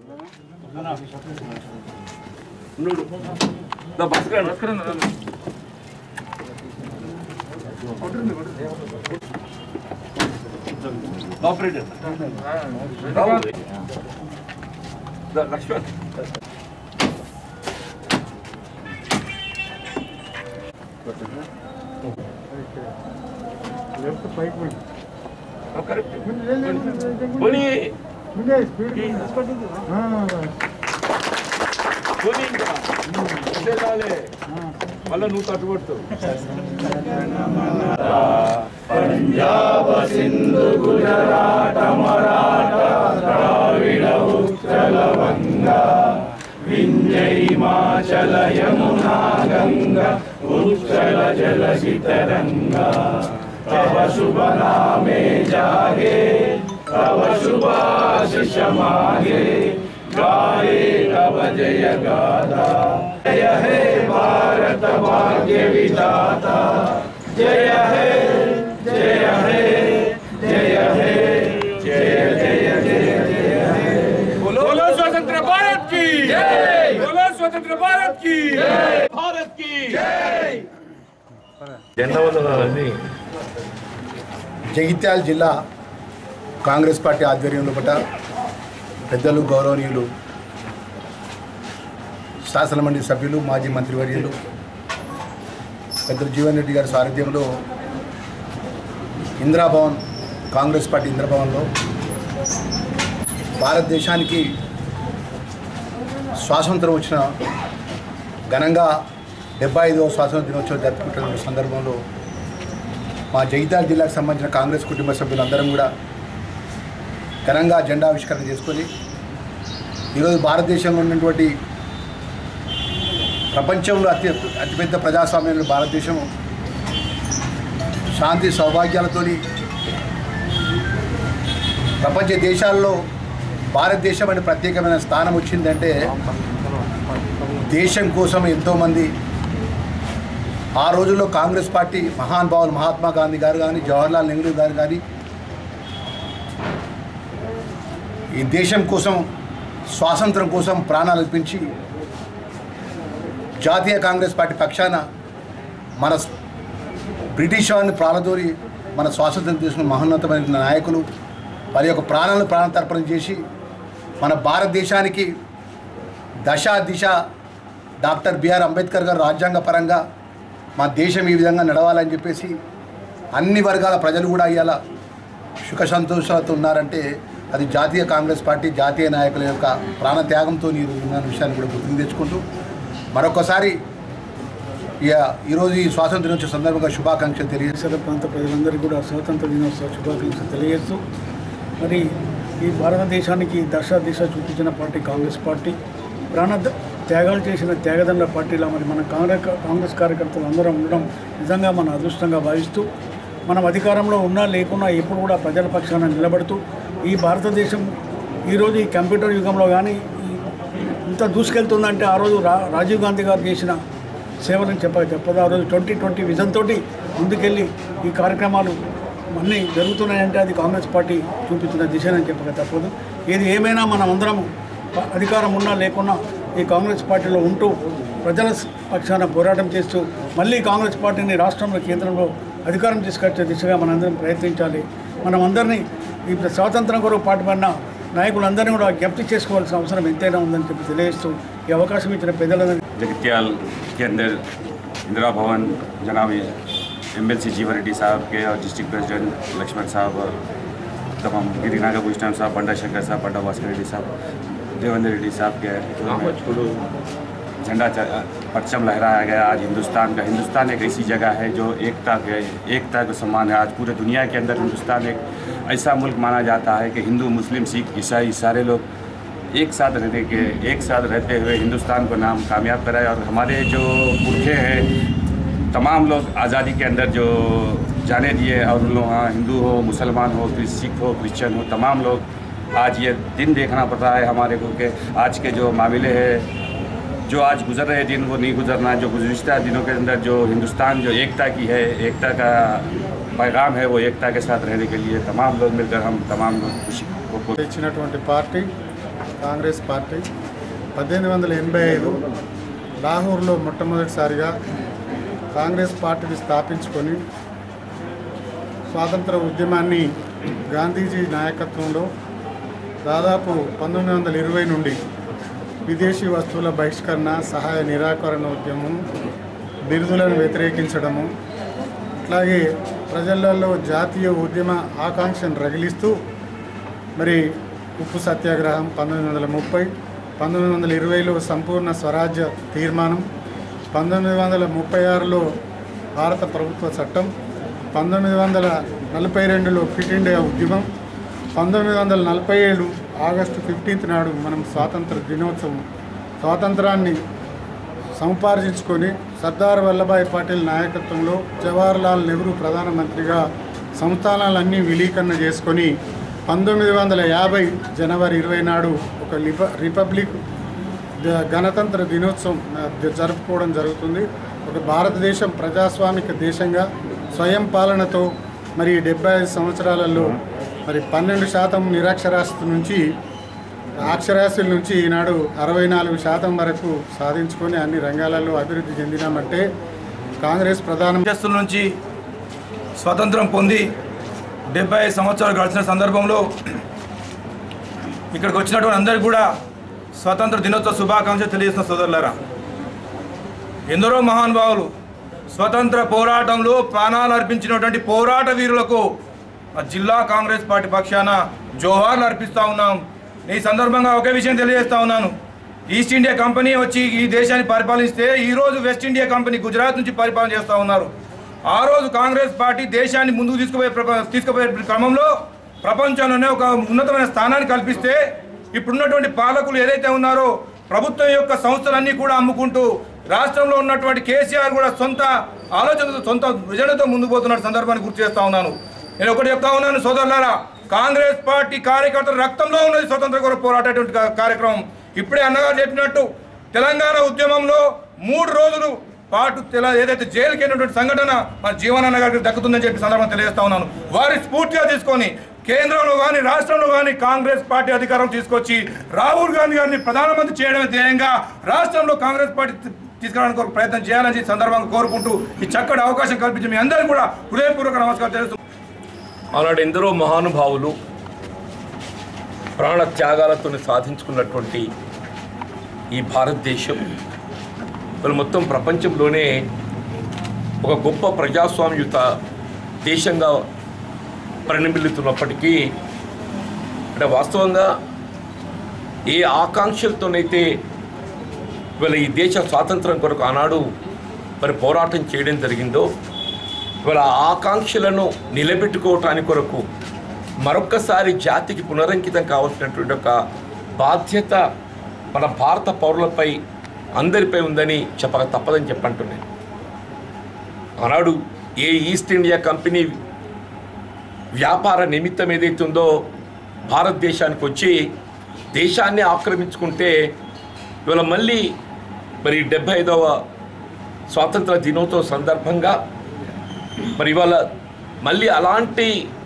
Operator Laxman పోనీ పోనీ ఇంకా ఇదే రాలే. మళ్ళా నువ్వు తట్టుబడుతావు बोलो स्वतंत्र भारत की बोलो स्वतंत्र भारत की भारत की జెండా వందనాలన్నీ జగిత్యాల జిల్లా కాంగ్రెస్ పార్టీ ఆధ్వర్యంలో పట పెద్దలు గౌరవనీయులు శాసనమండలి సభ్యులు మాజీ మంత్రివర్యులు పెద్దలు జీవన్ రెడ్డి గారి సారథ్యంలో ఇందిరాభవన్ కాంగ్రెస్ పార్టీ ఇంద్రభవన్లో భారతదేశానికి స్వాతంత్రం వచ్చిన ఘనంగా డెబ్బై ఐదవ స్వాతంత్ర దినోత్సవం జరుపుకుంటున్న సందర్భంలో మా జగిత్యాల జిల్లాకు సంబంధించిన కాంగ్రెస్ కుటుంబ సభ్యులందరం కూడా ఘనంగా జెండా ఆవిష్కరణ చేసుకొని ఈరోజు భారతదేశంలో ఉన్నటువంటి ప్రపంచంలో అతి అతిపెద్ద ప్రజాస్వామ్యంలో భారతదేశం శాంతి సౌభాగ్యాలతోని ప్రపంచ దేశాల్లో భారతదేశం అనే ప్రత్యేకమైన స్థానం వచ్చిందంటే దేశం కోసం ఎంతోమంది ఆ రోజుల్లో కాంగ్రెస్ పార్టీ మహానుభావులు మహాత్మా గాంధీ గారు కానీ జవహర్లాల్ నెహ్రూ గారు కానీ ఈ దేశం కోసం స్వాతంత్రం కోసం ప్రాణాలు అర్పించి జాతీయ కాంగ్రెస్ పార్టీ పక్షాన మన స్- బ్రిటిష్ వారిని ప్రాణదోరి మన స్వాతంత్రం తీసుకున్న మహోన్నతమైన నాయకులు వారి యొక్క ప్రాణాలను ప్రాణతర్పణ చేసి మన భారతదేశానికి దశ దిశ డాక్టర్ బిఆర్ అంబేద్కర్ గారు రాజ్యాంగ పరంగా మా దేశం ఈ విధంగా నడవాలని చెప్పేసి అన్ని వర్గాల ప్రజలు కూడా ఇవాళ సుఖ సంతోషాలతో ఉన్నారంటే అది జాతీయ కాంగ్రెస్ పార్టీ జాతీయ నాయకుల యొక్క ప్రాణత్యాగంతో ఈరోజు ఉన్న విషయాన్ని కూడా గుర్తుకు తెచ్చుకుంటూ మరొకసారి ఇక ఈరోజు ఈ స్వాతంత్ర దినోత్సవ సందర్భంగా శుభాకాంక్షలు తెలియజేస్తాను పరిసర ప్రాంత ప్రజలందరికీ కూడా స్వాతంత్ర దినోత్సవ శుభాకాంక్షలు తెలియజేస్తూ మరి ఈ భారతదేశానికి దశ దిశ చూపించిన పార్టీ కాంగ్రెస్ పార్టీ ప్రాణ ద- త్యాగాలు చేసిన త్యాగదండ పార్టీలో మరి మన కాంగ్రెస్ కాంగ్రెస్ కార్యకర్తలు అందరం ఉండడం నిజంగా మన అదృష్టంగా భావిస్తూ మనం అధికారంలో ఉన్నా లేకున్నా ఎప్పుడు కూడా ప్రజల పక్షాన నిలబడుతూ ఈ భారతదేశం ఈరోజు ఈ కంప్యూటర్ యుగంలో కానీ ఈ- ఇంత దూసుకెళ్తుందంటే ఆ రోజు రా రాజీవ్ గాంధీ గారు చేసిన సేవలను చెప్ప చెప్పదు ఆ రోజు ట్వంటీ ట్వంటీ విజన్ తోటి ముందుకెళ్ళి ఈ కార్యక్రమాలు అన్నీ జరుగుతున్నాయంటే అది కాంగ్రెస్ పార్టీ చూపించిన దిశనని చెప్పక తప్పదు ఏది ఏమైనా మనం అందరం ప- అధికారం ఉన్నా లేకున్నా ఈ కాంగ్రెస్ పార్టీలో ఉంటూ ప్రజల స- పక్షాన పోరాటం చేస్తూ మళ్ళీ కాంగ్రెస్ పార్టీని రాష్ట్రంలో కేంద్రంలో అధికారం తీసుకొచ్చే దిశగా మనందరం ప్రయత్నించాలి మనం అందరినీ ఈ స్వాతంత్రం కొరకు పాటుపడిన నాయకులందరినీ కూడా జ్ఞప్తి చేసుకోవాల్సిన అవసరం ఎంతైనా ఉందని చెప్పి తెలియజేస్తూ ఈ అవకాశం ఇచ్చిన పెద్దలందరికీ जगत्याल के अंदर इंदिरा भवन जनाब एम एल सी जीवन रेड्डी साहब के और डिस्ट्रिक्ट प्रेसिडेंट लक्ष्मण साहब और तमाम गिरिनागा भूषण साहब पंडा शंकर साहब पंडा भास्कर रेड्डी साहब देवेंद्र रेड्डी साहब के झंडा च- परचम लहराया गया आज हिंदुस्तान का हिंदुस्तान एक ऐसी जगह है जो एकता के एकता का सम्मान है आज पूरे दुनिया के अंदर हिंदुस्तान एक ऐसा मुल्क माना जाता है कि हिंदू मुस्लिम सिख ईसाई सारे लोग एक साथ रहने के एक साथ रहते हुए हिंदुस्तान को नाम कामयाब कराए और हमारे जो पुरखे हैं तमाम लोग आज़ादी के अंदर जो जाने दिए और उन लोग हाँ हिंदू हो मुसलमान हो फिर सिख हो क्रिश्चियन हो तमाम लोग आज ये दिन देखना पड़ रहा है हमारे को कि आज के जो मामले हैं जो आज गुजर रहे दिन वो नहीं गुजरना जो गुजशत दिनों के अंदर जो हिंदुस्तान जो एकता की है एकता का पैगाम है वो एकता के साथ रहने के लिए तमाम लोग मिलकर हम तमाम लोग खुशी को को- ఇచ్చినటువంటి పార్టీ కాంగ్రెస్ పార్టీ పద్దెనిమిది వందల ఎనభై ఐదు లాహోర్లో మొట్టమొదటిసారిగా కాంగ్రెస్ పార్టీని స్థాపించుకొని స్వాతంత్ర ఉద్యమాన్ని గాంధీజీ నాయకత్వంలో దాదాపు పంతొమ్మిది వందల ఇరవై నుండి విదేశీ వస్తువుల బహిష్కరణ సహాయ నిరాకరణ ఉద్యమం బిరుదులను వ్యతిరేకించడము అట్లాగే ప్రజలలో జాతీయ ఉద్యమ ఆకాంక్షను రగిలిస్తూ మరి ఉప్పు సత్యాగ్రహం పంతొమ్మిది వందల ముప్పై పంతొమ్మిది వందల ఇరవైలో సంపూర్ణ స్వరాజ్య తీర్మానం పంతొమ్మిది వందల ముప్పై ఆరులో భారత ప్రభుత్వ చట్టం పంతొమ్మిది వందల నలభై రెండులో ఫిట్ ఇండియా ఉద్యమం పంతొమ్మిది వందల నలభై ఏడు ఆగస్టు ఫిఫ్టీన్త్ నాడు మనం స్వాతంత్ర దినోత్సవం స్వాతంత్రాన్ని సముపార్జించుకొని సర్దార్ వల్లభాయ్ పటేల్ నాయకత్వంలో జవహర్లాల్ నెహ్రూ ప్రధానమంత్రిగా సంస్థానాలన్నీ విలీకరణ చేసుకొని పంతొమ్మిది వందల యాభై జనవరి ఇరవై నాడు ఒక లిప రిపబ్లిక్ ద- గణతంత్ర దినోత్సవం ఆ, జ- జరుపుకోవడం జరుగుతుంది ఒక భారతదేశం ప్రజాస్వామిక దేశంగా స్వయం పాలనతో మరి డెబ్బై ఐదు సంవత్సరాలలో మరి పన్నెండు శాతం నిరక్షరాస్యత నుంచి అక్షరాస్యుల నుంచి ఈనాడు అరవై నాలుగు శాతం వరకు సాధించుకొని అన్ని రంగాలలో అభివృద్ధి చెందినామంటే కాంగ్రెస్ ప్రధాన దేశస్తుల నుంచి స్వతంత్రం పొంది డెబ్బై ఐదు సంవత్సరాలు గడిచిన సందర్భంలో ఇక్కడికి వచ్చినటువంటి అందరికీ కూడా స్వతంత్ర దినోత్సవ శుభాకాంక్షలు తెలియజేస్తున్న సోదరులారా ఎందరో మహానుభావులు స్వతంత్ర పోరాటంలో ప్రాణాలు అర్పించినటువంటి పోరాట వీరులకు ఆ జిల్లా కాంగ్రెస్ పార్టీ పక్షాన జోహార్లు అర్పిస్తూ ఉన్నాం ఈ సందర్భంగా ఒకే విషయం తెలియజేస్తా ఉన్నాను ఈస్ట్ ఇండియా కంపెనీ వచ్చి ఈ దేశాన్ని పరిపాలిస్తే ఈ రోజు వెస్ట్ ఇండియా కంపెనీ గుజరాత్ నుంచి పరిపాలన చేస్తూ ఉన్నారు ఆ రోజు కాంగ్రెస్ పార్టీ దేశాన్ని ముందుకు తీసుకుపోయే ప్ర- తీసుకుపోయే క్రమంలో ప్రపంచంలోనే ఒక ఉన్నతమైన స్థానాన్ని కల్పిస్తే ఇప్పుడున్నటువంటి పాలకులు ఏదైతే ఉన్నారో ప్రభుత్వం యొక్క సంస్థలన్నీ కూడా అమ్ముకుంటూ రాష్ట్రంలో ఉన్నటువంటి కేసీఆర్ కూడా సొంత ఆలోచనతో సొంత విజనతో ముందుకు పోతున్న సందర్భాన్ని గుర్తు చేస్తా ఉన్నాను నేను ఒకటి చెప్తా ఉన్నాను సోదరులారా కాంగ్రెస్ పార్టీ కార్యకర్తల రక్తంలో ఉన్నది స్వతంత్ర కొరకు పోరాటటువంటి కా- కార్యక్రమం ఇప్పుడే అన్నగారు చెప్పినట్టు తెలంగాణ ఉద్యమంలో మూడు రోజులు పాటు తెల ఏదైతే జైలుకి వెళ్ళినటువంటి సంఘటన మన జీవనాన్న గారికి దక్కుతుందని చెప్పి సందర్భంగా తెలియజేస్తా ఉన్నాను వారి స్ఫూర్తిగా తీసుకొని కేంద్రంలో కానీ రాష్ట్రంలో కానీ కాంగ్రెస్ పార్టీ అధికారం తీసుకొచ్చి రాహుల్ గాంధీ గారిని ప్రధానమంత్రి చేయడమే ధ్యేయంగా రాష్ట్రంలో కాంగ్రెస్ పార్టీ తీ- తీసుకురావడానికి ఒక ప్రయత్నం చేయాలని చెప్పి సందర్భంగా కోరుకుంటూ ఈ చక్కటి అవకాశం కల్పించి మీ అందరికీ కూడా హృదయపూర్వక నమస్కారం తెలుస్తూ ఆనాడు ఎందరో మహానుభావులు ప్రాణ త్యాగాలతో సాధించుకున్నటువంటి ఈ భారతదేశం మరి మొత్తం ప్రపంచంలోనే ఒక గొప్ప ప్రజాస్వామ్యుత దేశంగా పరిణమిల్లుతున్నప్పటికీ అంటే వాస్తవంగా ఏ ఆకాంక్షలతోనైతే ఇవాళ ఈ దేశ స్వాతంత్రం కొరకు ఆనాడు మరి పోరాటం చేయడం జరిగిందో ఇవాళ ఆ ఆకాంక్షలను నిలబెట్టుకోవటానికి కొరకు మరొక్కసారి జాతికి పునరంకితం కావాల్సినటువంటి ఒక బాధ్యత మన భారత పౌరులపై అందరిపై ఉందని చెప్పక తప్పదని చెప్పంటున్నాను ఆనాడు ఏ ఈస్ట్ ఇండియా కంపెనీ వ్యాపార నిమిత్తం ఏదైతే ఉందో భారతదేశానికి వచ్చి దేశాన్ని ఆక్రమించుకుంటే ఇవాళ మళ్ళీ మరి డెబ్బై ఐదవ స్వాతంత్ర దినోత్సవ సందర్భంగా మరి ఇవాళ మళ్ళీ అలాంటి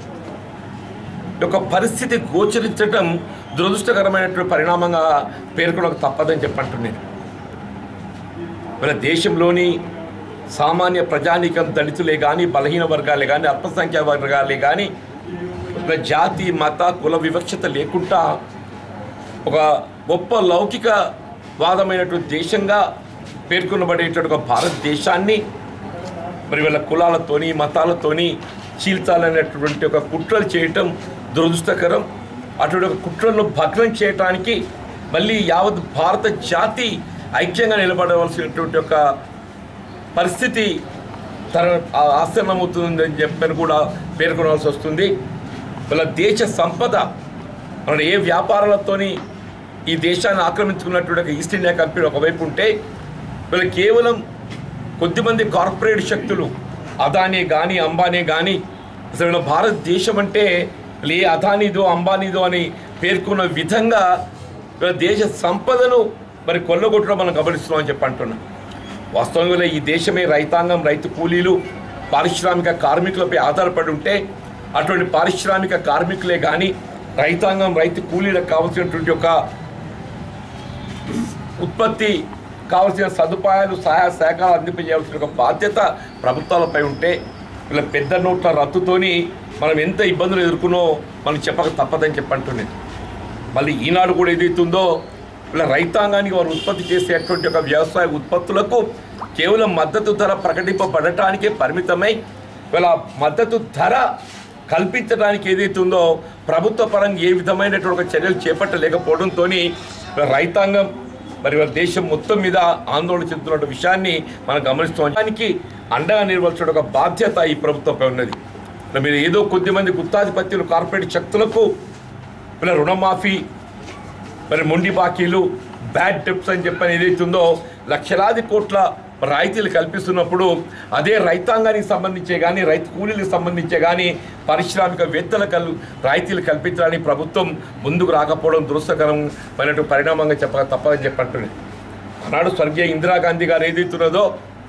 ఒక పరిస్థితి గోచరించడం దురదృష్టకరమైనటువంటి పరిణామంగా పేర్కొనక తప్పదని చెప్పంటున్నాను ఇవాళ దేశంలోని సామాన్య ప్రజానీకం దళితులే కానీ బలహీన వర్గాలే కానీ అల్పసంఖ్యా వర్గాలే కానీ ఒక జాతి మత కుల వివక్షత లేకుండా ఒక గొప్ప లౌకిక వాదమైనటువంటి దేశంగా పేర్కొనబడేటువంటి ఒక భారతదేశాన్ని మరి వీళ్ళ కులాలతోని మతాలతోని చీల్చాలనేటువంటి ఒక కుట్రలు చేయటం దురదృష్టకరం అటువంటి ఒక కుట్రలను భగ్నం చేయటానికి మళ్ళీ యావత్ భారత జాతి ఐక్యంగా నిలబడవలసినటువంటి ఒక పరిస్థితి తన ఆసన్నమవుతుందని చెప్పని కూడా పేర్కొనవలసి వస్తుంది వీళ్ళ దేశ సంపద మన ఏ వ్యాపారాలతోని ఈ దేశాన్ని ఆక్రమించుకున్నటువంటి ఒక ఈస్ట్ ఇండియా కంపెనీ ఒకవైపు ఉంటే వీళ్ళు కేవలం కొద్దిమంది కార్పొరేట్ శక్తులు అదానీ కానీ అంబానీ కానీ అసలు వీళ్ళ భారతదేశం అంటే వీళ్ళు ఏ అదానీదో అంబానీదో అని పేర్కొన్న విధంగా వీళ్ళ దేశ సంపదను మరి కొల్లగొట్టడం మనం గమనిస్తున్నామని చెప్పి అంటున్నాం వాస్తవంగా ఈ దేశమే రైతాంగం రైతు కూలీలు పారిశ్రామిక కార్మికులపై ఆధారపడి ఉంటే అటువంటి పారిశ్రామిక కార్మికులే కానీ రైతాంగం రైతు కూలీలకు కావాల్సినటువంటి ఒక ఉత్పత్తి కావలసిన సదుపాయాలు సహాయ సహకారాలు అందింపజేయాల్సిన ఒక బాధ్యత ప్రభుత్వాలపై ఉంటే ఇలా పెద్ద నోట్ల రద్దుతోని మనం ఎంత ఇబ్బందులు ఎదుర్కొన్నో మనం చెప్పక తప్పదని చెప్పంటున్నాను మళ్ళీ ఈనాడు కూడా ఏదైతుందో ఇలా రైతాంగానికి వారు ఉత్పత్తి చేసేటువంటి ఒక వ్యవసాయ ఉత్పత్తులకు కేవలం మద్దతు ధర ప్రకటింపబడటానికే పరిమితమై ఇలా మద్దతు ధర కల్పించడానికి ఏదైతే ఉందో ప్రభుత్వ పరంగా ఏ విధమైనటువంటి ఒక చర్యలు చేపట్టలేకపోవడంతో రైతాంగం మరి వాళ్ళ దేశం మొత్తం మీద ఆందోళన చెందుతున్న విషయాన్ని మనం గమనిస్తాం దానికి అండగా నిర్వహించడం ఒక బాధ్యత ఈ ప్రభుత్వంపై ఉన్నది మరి మీరు ఏదో కొద్దిమంది గుత్తాధిపత్యులు కార్పొరేట్ శక్తులకు ఇలా రుణమాఫీ మరి మొండి బాకీలు బ్యాడ్ టిప్స్ అని చెప్పని ఏదైతే ఉందో లక్షలాది కోట్ల రాయితీలు కల్పిస్తున్నప్పుడు అదే రైతాంగానికి సంబంధించే కానీ రైతు కూలీలకు సంబంధించే కానీ పారిశ్రామికవేత్తలకు కల్- రాయితీలు కల్పించడానికి ప్రభుత్వం ముందుకు రాకపోవడం దురదృష్టకరమైనటువంటి పరిణామంగా చెప్పక తప్పదని చెప్పంటున్నాను ఆనాడు స్వర్గీయ ఇందిరాగాంధీ గారు ఏదైతున్నదో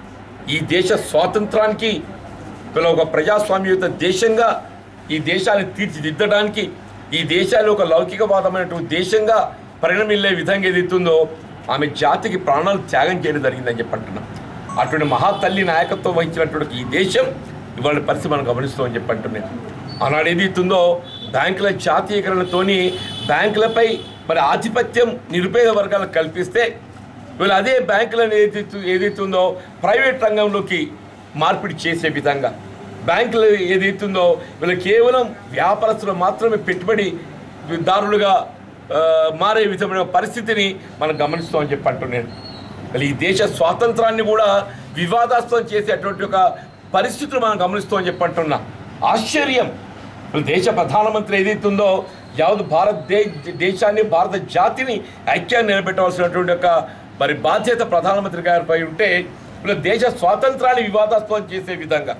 ఈ దేశ స్వాతంత్రానికి ఇలా ఒక ప్రజాస్వామ్యయుత దేశంగా ఈ దేశాన్ని తీర్చిదిద్దడానికి ఈ దేశాన్ని ఒక లౌకికవాదమైనటువంటి దేశంగా పరిణమిల్లే విధంగా ఏదైతుందో ఆమె జాతికి ప్రాణాలు త్యాగం చేయడం జరిగిందని చెప్పంటున్నాం అటువంటి మహాతల్లి నాయకత్వం వహించినటువంటి ఈ దేశం ఇవాళ పరిస్థితి మనం గమనిస్తామని చెప్పంటున్నాను ఆనాడు ఏదైతుందో బ్యాంకుల జాతీయకరణతోని బ్యాంకులపై మరి ఆధిపత్యం నిరుపేద వర్గాలకు కల్పిస్తే వీళ్ళు అదే బ్యాంకులను ఏదైతే ఏదైతే ఉందో ప్రైవేట్ రంగంలోకి మార్పిడి చేసే విధంగా బ్యాంకులు ఏదైతుందో వీళ్ళు కేవలం వ్యాపారస్తులు మాత్రమే పెట్టుబడి దారులుగా ఆ, మారే విధమైన పరిస్థితిని మనం గమనిస్తామని చెప్పి అంటున్నాను మరి ఈ దేశ స్వాతంత్రాన్ని కూడా వివాదాస్పదం చేసేటువంటి ఒక పరిస్థితులు మనం గమనిస్తామని చెప్పి అంటున్నా ఆశ్చర్యం ఇప్పుడు దేశ ప్రధానమంత్రి ఏదైతుందో యావత్ భారత దే దేశాన్ని భారత జాతిని ఐక్యాన్ని నిలబెట్టవలసినటువంటి ఒక మరి బాధ్యత ప్రధానమంత్రి గారిపై ఉంటే ఇలా దేశ స్వాతంత్రాన్ని వివాదాస్పదం చేసే విధంగా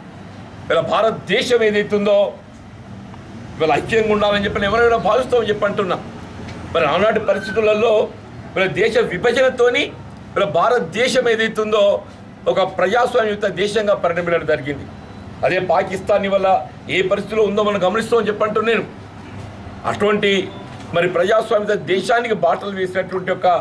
ఇలా భారతదేశం ఏదైతుందో ఇవాళ ఐక్యంగా ఉండాలని చెప్పి ఎవరైనా భావిస్తామని చెప్పి అంటున్నా మరి ఆనాటి పరిస్థితులలో మన దేశ విభజనతోని మన భారతదేశం ఏదైతుందో ఒక ప్రజాస్వామ్యయుత దేశంగా పరిణమించడం జరిగింది అదే పాకిస్తాన్ వల్ల ఏ పరిస్థితిలో ఉందో మనం గమనిస్తామని చెప్పంటూ నేను అటువంటి మరి ప్రజాస్వామ్యత దేశానికి బాటలు వేసినటువంటి ఒక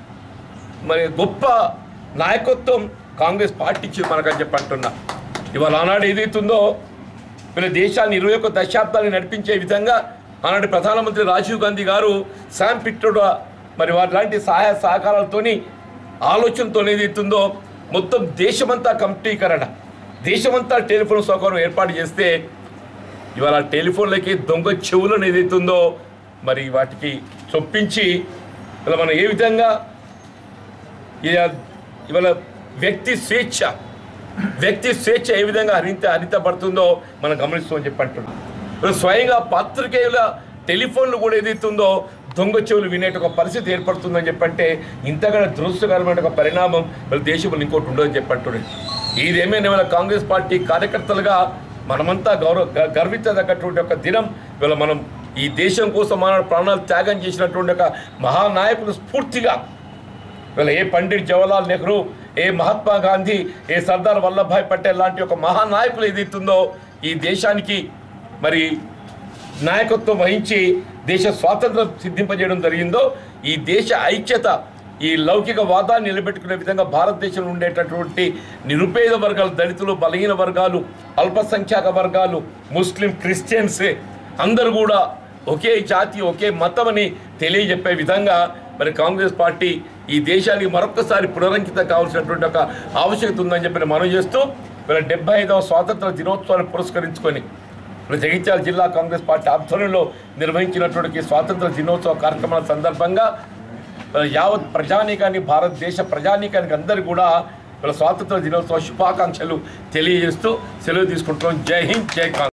మరి గొప్ప నాయకత్వం కాంగ్రెస్ పార్టీ ఇచ్చింది మనకని చెప్పి అంటున్నా ఇవాళ ఆనాడు ఏదైతుందో మన దేశాన్ని ఇరవై ఒక్క దశాబ్దాన్ని నడిపించే విధంగా ఆనాటి ప్రధానమంత్రి రాజీవ్ గాంధీ గారు శామ్ పిట్రోడా మరి వారి లాంటి సహాయ సహకారాలతోని ఆలోచనతో ఏదైతుందో మొత్తం దేశమంతా కమిటీకరణ దేశమంతా టెలిఫోన్ సౌకర్యం ఏర్పాటు చేస్తే ఇవాళ టెలిఫోన్లకి దొంగ చెవులను ఏదైతుందో మరి వాటికి చొప్పించి ఇలా మనం ఏ విధంగా ఇక- ఇవాళ వ్యక్తి స్వేచ్ఛ వ్యక్తి స్వేచ్ఛ ఏ విధంగా హరిత హరితపడుతుందో మనం గమనిస్తామని చెప్పి అంటున్నాం ఇప్పుడు స్వయంగా పాత్రికేయుల టెలిఫోన్లు కూడా ఏదైతుందో దొంగ చెవులు వినేట ఒక పరిస్థితి ఏర్పడుతుందని చెప్పంటే ఇంతకన్నా దురదృష్టకరమైన ఒక పరిణామం మన దేశంలో ఇంకోటి ఉండదని చెప్పంటున్నాడు ఇదేమైనా ఇవాళ కాంగ్రెస్ పార్టీ కార్యకర్తలుగా మనమంతా గౌరవ గ- గర్వించదగ్గటువంటి ఒక దినం ఇవాళ మనం ఈ దేశం కోసం మన ప్రాణాలు త్యాగం చేసినటువంటి ఒక మహానాయకులు స్ఫూర్తిగా వీళ్ళ ఏ పండిట్ జవహర్లాల్ నెహ్రూ ఏ మహాత్మా గాంధీ ఏ సర్దార్ వల్లభాయ్ పటేల్ లాంటి ఒక మహానాయకులు ఏదైతుందో ఈ దేశానికి మరి నాయకత్వం వహించి దేశ స్వాతంత్రం సిద్ధింపజేయడం జరిగిందో ఈ దేశ ఐక్యత ఈ లౌకిక వాదాన్ని నిలబెట్టుకునే విధంగా భారతదేశంలో ఉండేటటువంటి నిరుపేద వర్గాలు దళితులు బలహీన వర్గాలు అల్పసంఖ్యాక వర్గాలు ముస్లిం క్రిస్టియన్స్ అందరూ కూడా ఒకే జాతి ఒకే మతం అని తెలియజెప్పే విధంగా మరి కాంగ్రెస్ పార్టీ ఈ దేశానికి మరొకసారి పునరంకితం కావాల్సినటువంటి ఒక ఆవశ్యకత ఉందని చెప్పి మనం చేస్తూ మరి డెబ్బై ఐదవ స్వాతంత్ర దినోత్సవాన్ని పురస్కరించుకొని ఇప్పుడు జగిత్యాల జిల్లా కాంగ్రెస్ పార్టీ ఆధ్వర్యంలో నిర్వహించినటువంటి ఈ స్వాతంత్ర దినోత్సవ కార్యక్రమాల సందర్భంగా మరి యావత్ ప్రజానీకాన్ని భారతదేశ ప్రజానీకానికి అందరూ కూడా వీళ్ళ స్వాతంత్ర దినోత్సవ శుభాకాంక్షలు తెలియజేస్తూ సెలవు తీసుకుంటున్నాం జై హింద్ జై కాంగ్రెస్